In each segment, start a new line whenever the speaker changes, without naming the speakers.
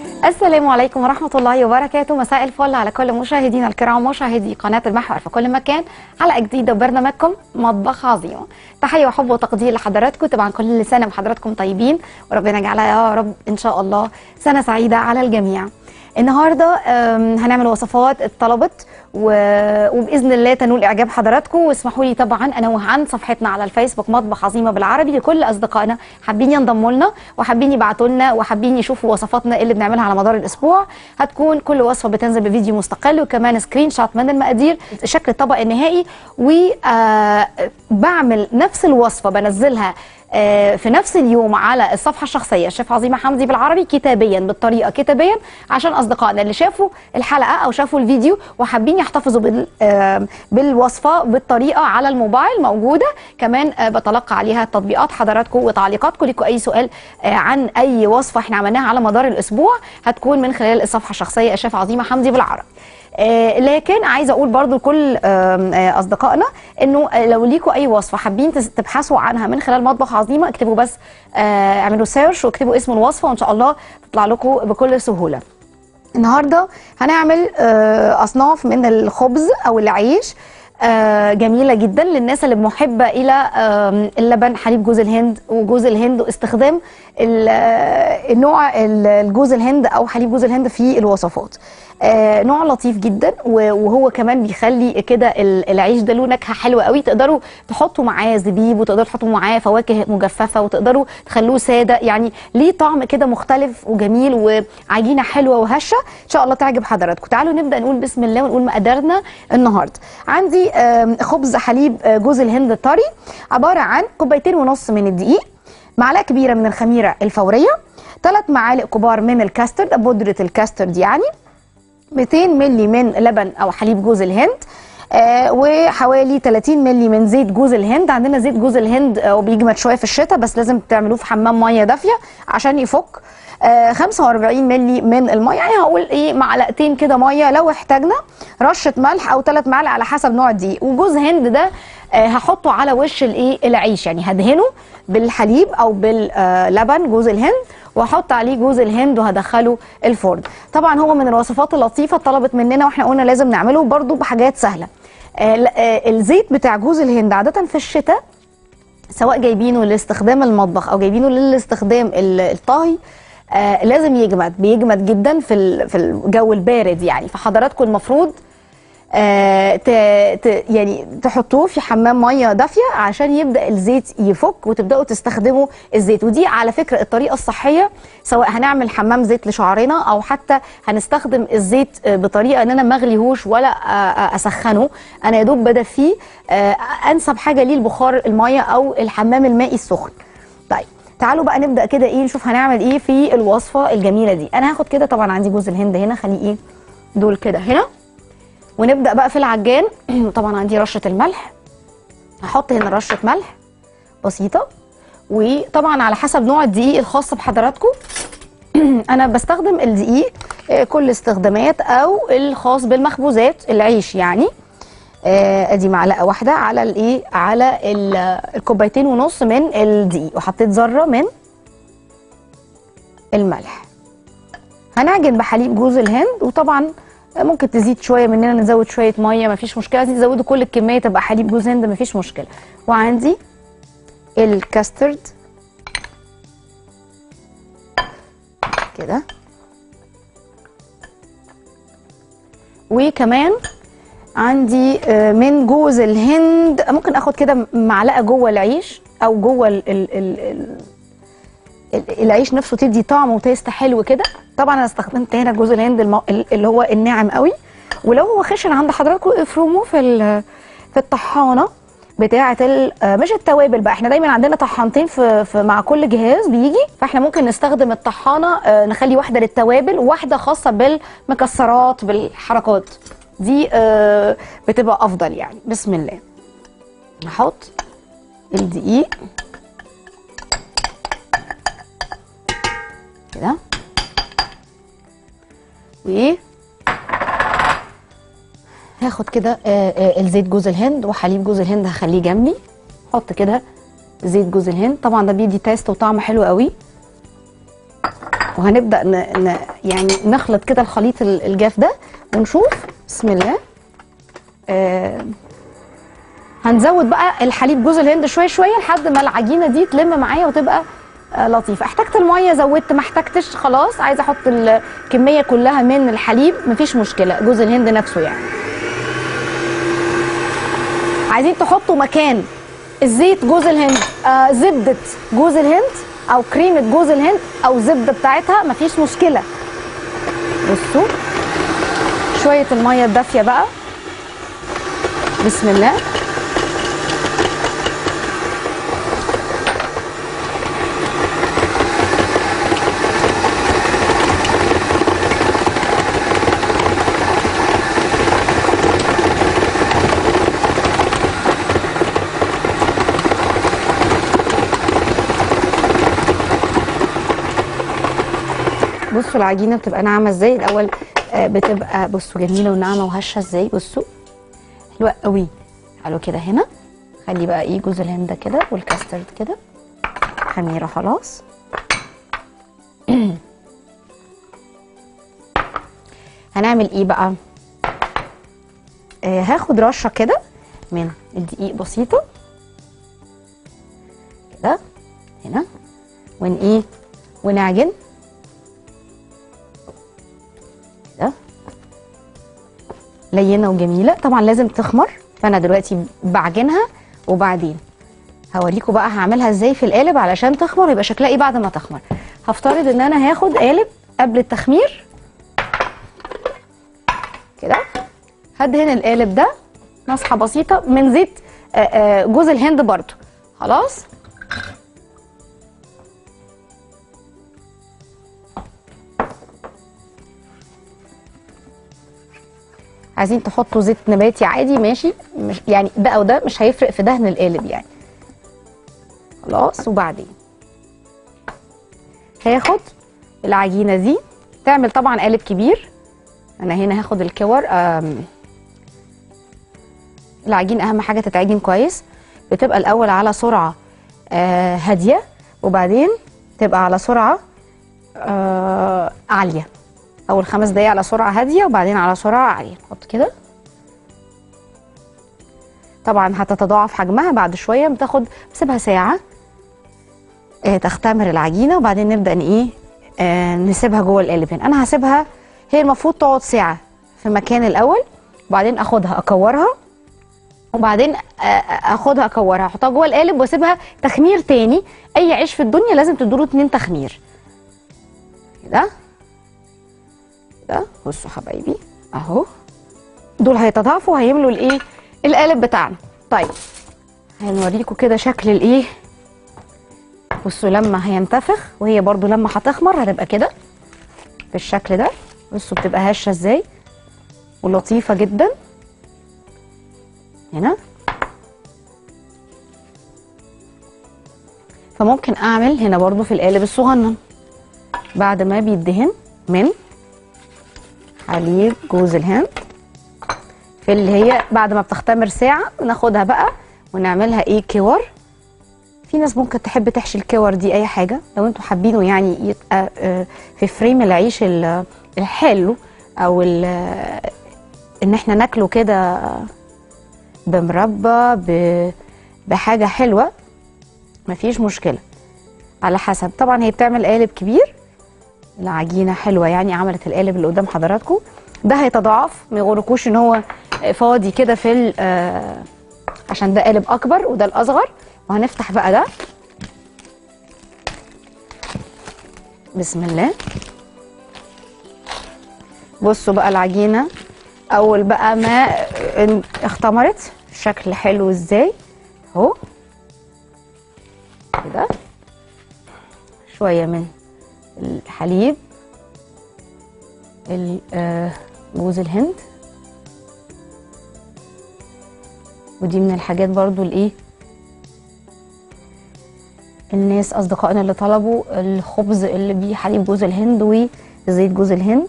السلام عليكم ورحمة الله وبركاته مساء الفل على كل مشاهدينا الكرام مشاهدي قناة المحور في كل مكان حلقة جديدة وبرنامجكم مطبخ عظيم تحية وحب وتقدير لحضراتكم طبعا كل سنة وحضراتكم طيبين وربنا يجعلها يا رب إن شاء الله سنة سعيدة على الجميع النهارده أم، هنعمل وصفات اتطلبت و- وباذن الله تنول اعجاب حضراتكم واسمحوا لي طبعا انوه عن صفحتنا على الفيسبوك مطبخ عظيمه بالعربي لكل اصدقائنا حابين ينضموا لنا وحابين يبعتوا لنا وحابين يشوفوا وصفاتنا اللي بنعملها على مدار الاسبوع هتكون كل وصفه بتنزل بفيديو مستقل وكمان سكرين شوت من المقادير شكل الطبق النهائي وبعمل نفس الوصفه بنزلها آه، في نفس اليوم على الصفحه الشخصيه الشيف عظيمه حمدي بالعربي كتابيا بالطريقه كتابيا عشان اصدقائنا اللي شافوا الحلقه او شافوا الفيديو وحابين يحتفظوا بال آه، بالوصفه بالطريقه على الموبايل موجوده كمان آه، بتلقى عليها تطبيقات حضراتكم وتعليقاتكم لكم اي سؤال آه، عن اي وصفه احنا عملناها على مدار الاسبوع هتكون من خلال الصفحه الشخصيه الشيف عظيمه حمدي بالعربي آه، لكن عايزه اقول برضو لكل آم، آه، اصدقائنا انه آه، لو ليكوا اي وصفه حابين تس- تبحثوا عنها من خلال مطبخ عظيمه اكتبوا بس آه، اعملوا سيرش واكتبوا اسم الوصفه وان شاء الله تطلع لكم بكل سهوله النهارده هنعمل آه، اصناف من الخبز او العيش آه، جميله جدا للناس اللي محبه الى آم، اللبن حليب جوز الهند وجوز الهند واستخدام ال- آه، النوع ال- الجوز الهند او حليب جوز الهند في الوصفات آه، نوع لطيف جدا و- وهو كمان بيخلي كده ال- العيش ده له نكهه حلوه قوي تقدروا تحطوا معاه زبيب وتقدروا تحطوا معاه فواكه مجففه وتقدروا تخلوه ساده يعني ليه طعم كده مختلف وجميل وعجينه حلوه وهشه ان شاء الله تعجب حضراتكم تعالوا نبدا نقول بسم الله ونقول مقاديرنا النهارده عندي آم، خبز حليب آه، جوز الهند الطري عباره عن كوبايتين ونص من الدقيق معلقه كبيره من الخميره الفوريه ثلاث معالق كبار من الكاسترد بودره الكاسترد يعني 200 ملي من لبن او حليب جوز الهند آه وحوالي 30 ملي من زيت جوز الهند عندنا زيت جوز الهند آه وبيجمد شويه في الشتاء بس لازم تعملوه في حمام ميه دافيه عشان يفك آه 45 ملي من الميه يعني هقول ايه معلقتين كده ميه لو احتاجنا رشه ملح او ثلاث معالق على حسب نوع الدقيق وجوز هند ده آه هحطه على وش الايه العيش يعني هدهنه بالحليب او باللبن جوز الهند واحط عليه جوز الهند وهدخله الفرن طبعا هو من الوصفات اللطيفه طلبت مننا واحنا قلنا لازم نعمله برضو بحاجات سهله آه لا، آه الزيت بتاع جوز الهند عاده في الشتاء سواء جايبينه لاستخدام المطبخ او جايبينه للاستخدام ال- الطهي آه لازم يجمد بيجمد جدا في ال- في الجو البارد يعني فحضراتكم المفروض آه ت ت يعني تحطوه في حمام ميه دافيه عشان يبدا الزيت يفك وتبداوا تستخدموا الزيت ودي على فكره الطريقه الصحيه سواء هنعمل حمام زيت لشعرنا او حتى هنستخدم الزيت آه، بطريقه ان انا ما اغليهوش ولا آه، آه، اسخنه انا يا دوب بدفيه آه، انسب حاجه ليه البخار الميه او الحمام المائي السخن طيب تعالوا بقى نبدا كده ايه نشوف هنعمل ايه في الوصفه الجميله دي انا هاخد كده طبعا عندي جوز الهند هنا خليه ايه دول كده هنا ونبدا بقى في العجان طبعا عندي رشه الملح هحط هنا رشه ملح بسيطه وطبعا على حسب نوع الدقيق الخاص بحضراتكم انا بستخدم الدقيق آه، كل استخدامات او الخاص بالمخبوزات العيش يعني آه، ادي معلقه واحده على الايه على ال- الكوبايتين ونص من الدقيق وحطيت ذره من الملح هنعجن بحليب جوز الهند وطبعا ممكن تزيد شويه مننا نزود شويه ميه مفيش مشكله عايزين تزودوا كل الكميه تبقى حليب جوز هند مفيش مشكله وعندي الكاسترد كده وكمان عندي آه، من جوز الهند ممكن اخد كده معلقه جوه العيش او جوه ال ال ال ال ال- العيش نفسه تدي طعم وتيست حلو كده طبعا انا استخدمت هنا جوز الهند الم- ال- اللي هو الناعم قوي ولو هو خشن عند حضراتكم افرموه في ال- في الطحانه بتاعه ال- آه، مش التوابل بقى احنا دايما عندنا طحانتين في, في مع كل جهاز بيجي فاحنا ممكن نستخدم الطحانه آه، نخلي واحده للتوابل وواحده خاصه بالمكسرات بالحركات دي آه، بتبقى افضل يعني بسم الله نحط الدقيق كده و هاخد كده آه، آه، الزيت جوز الهند وحليب جوز الهند هخليه جنبي احط كده زيت جوز الهند طبعا ده بيدي تيست وطعم حلو قوي وهنبدا ن... ن... يعني نخلط كده الخليط ال- الجاف ده ونشوف بسم الله آه هنزود بقى الحليب جوز الهند شويه شويه لحد ما العجينه دي تلم معايا وتبقى آه لطيفه احتجت الميه زودت ما احتجتش خلاص عايزه احط الكميه كلها من الحليب مفيش مشكله جوز الهند نفسه يعني عايزين تحطوا مكان الزيت جوز الهند آه زبده جوز الهند او كريمه جوز الهند او زبده بتاعتها مفيش مشكله بصوا شويه الميه الدافيه بقى بسم الله بصوا العجينه بتبقى ناعمه ازاي الاول آه، بتبقى بصوا جميله وناعمه وهشه ازاي بصوا حلوه قوي حلو كده هنا خلي بقى ايه جوز الهند كده والكاسترد كده خميره خلاص هنعمل ايه بقى آه هاخد رشه كده من الدقيق بسيطه كده هنا ون ايه ونعجن كده لينه وجميله طبعا لازم تخمر فانا دلوقتي بعجنها وبعدين هوريكم بقى هعملها ازاي في القالب علشان تخمر يبقى شكلها ايه بعد ما تخمر هفترض ان انا هاخد قالب قبل التخمير كده هدهن القالب ده مسحه بسيطه من زيت آه، آه، جوز الهند برضو خلاص عايزين تحطوا زيت نباتي عادي ماشي مش يعني ده او ده مش هيفرق في دهن القالب يعني خلاص وبعدين هاخد العجينه دي تعمل طبعا قالب كبير انا هنا هاخد الكور آم، العجين اهم حاجه تتعجن كويس بتبقى الاول على سرعه آه، هاديه وبعدين تبقى على سرعه آه، عاليه اول خمس دقايق على سرعه هاديه وبعدين على سرعه عاليه نحط كده طبعا هتتضاعف حجمها بعد شويه بتاخد بسيبها ساعه آه، تختمر العجينه وبعدين نبدا ن- ايه آه، نسيبها جوه القالب هنا انا هسيبها هي المفروض تقعد ساعه في مكان الاول وبعدين اخدها اكورها وبعدين آه، آه، اخدها اكورها احطها جوه القالب واسيبها تخمير تاني اي عيش في الدنيا لازم تدوله اتنين تخمير كده كده بصوا حبايبي اهو دول هيتضاعفوا هيملوا الايه القالب بتاعنا طيب هنوريكم كده شكل الايه بصوا لما هينتفخ وهي برضو لما هتخمر هتبقى كده بالشكل ده بصوا بتبقى هشه ازاي ولطيفه جدا هنا فممكن اعمل هنا برضو في القالب الصغنن بعد ما بيدهن من حليب جوز الهند في اللي هي بعد ما بتختمر ساعة ناخدها بقى ونعملها ايه كور في ناس ممكن تحب تحشي الكور دي اي حاجة لو انتوا حابينه يعني يبقى آه، في فريم العيش ال- الحلو او ال- ان احنا ناكله كده بمربى ب- بحاجة حلوة مفيش مشكلة على حسب طبعا هي بتعمل قالب كبير العجينه حلوه يعني عملت القالب اللي قدام حضراتكم ده هيتضاعف ما يغركوش ان هو فاضي كده في ال- آه، عشان ده قالب اكبر وده الاصغر وهنفتح بقى ده بسم الله بصوا بقى العجينه اول بقى ما ان- اختمرت شكل حلو ازاي اهو كده شويه من الحليب ال- آه، جوز الهند ودي من الحاجات برضو الايه الناس اصدقائنا اللي طلبوا الخبز اللي بيه حليب جوز الهند وزيت جوز الهند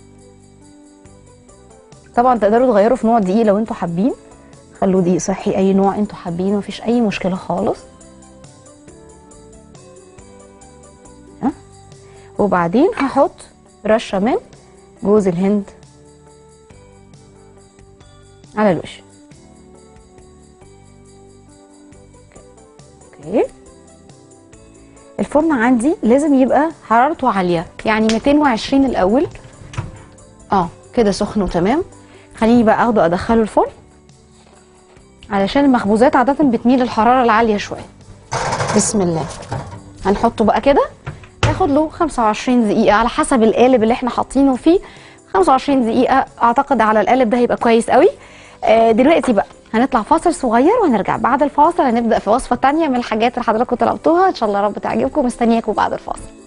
طبعا تقدروا تغيروا في نوع دقيق لو انتوا حابين خلوا دقيق صحي اي نوع انتوا حابينه مفيش اي مشكله خالص وبعدين هحط رشه من جوز الهند على الوش اوكي الفرن عندي لازم يبقى حرارته عاليه يعني 220 الاول اه كده سخن وتمام خليني بقى اخده ادخله الفرن علشان المخبوزات عاده بتميل للحراره العاليه شويه بسم الله هنحطه بقى كده ياخد له 25 دقيقه على حسب القالب اللي احنا حاطينه فيه 25 دقيقه اعتقد على القالب ده هيبقى كويس قوي آه دلوقتي بقى هنطلع فاصل صغير وهنرجع بعد الفاصل هنبدا في وصفه تانية من الحاجات اللي حضراتكم طلبتوها ان شاء الله يا رب تعجبكم مستنياكم بعد الفاصل